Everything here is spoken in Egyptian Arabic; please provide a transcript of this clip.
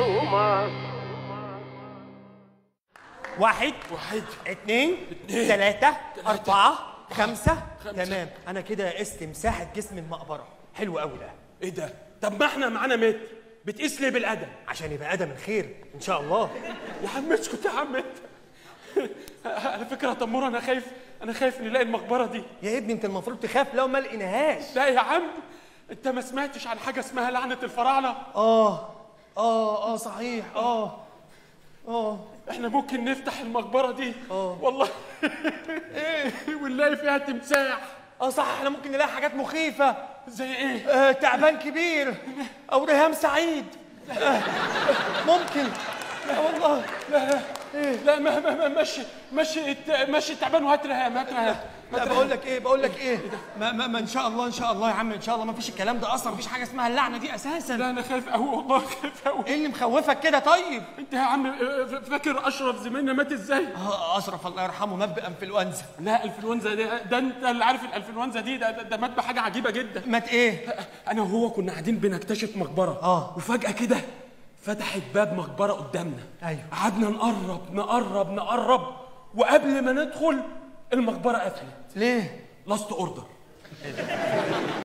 معلومة واحد واحد اتنين اتنين، تلاتة تلاتة، أربعة خمسة خمسة. تمام أنا كده قست مساحة جسم المقبرة حلو أوي ده ايه ده طب ما احنا معانا متر بتقيس ليه بالقدم عشان يبقى آدم الخير إن شاء الله يا عم اسكت يا عم انت على فكره يا تمور انا خايف انا خايف نلاقي المقبره دي يا ابني أنت المفروض تخاف لو ما لقيناهاش لا يا عم انت ما سمعتش عن حاجه اسمها لعنه الفراعنه آه آه آه صحيح آه آه احنا ممكن نفتح المقبره دي اه والله ايه ونلاقي فيها تمساح آه صح إحنا ممكن نلاقي حاجات مخيفة زي ايه آه تعبان كبير أو ريهام سعيد آه ممكن آه والله لا ما ما ما مشي مشي الت- مشي التعبان وهات رهام هات رهام لا بقول لك ايه بقول لك ايه ما, ما, ما ان شاء الله ان شاء الله يا عم ان شاء الله ما فيش الكلام ده اصلا ما فيش حاجه اسمها اللعنه دي اساسا لا انا خايف قوي والله خايف قوي ايه اللي مخوفك كده طيب انت يا عم اه، فاكر اشرف زميلنا مات ازاي آه اشرف الله يرحمه مات بانفلونزا لا الانفلونزا دي ده انت اللي عارف الانفلونزا دي ده, ده, ده مات بحاجه عجيبه جدا مات ايه انا وهو كنا قاعدين بنكتشف مقبره آه. وفجاه كده فتحت باب مقبره قدامنا أيوه. قعدنا نقرب نقرب نقرب وقبل ما ندخل المقبره قفلت ليه لاست اوردر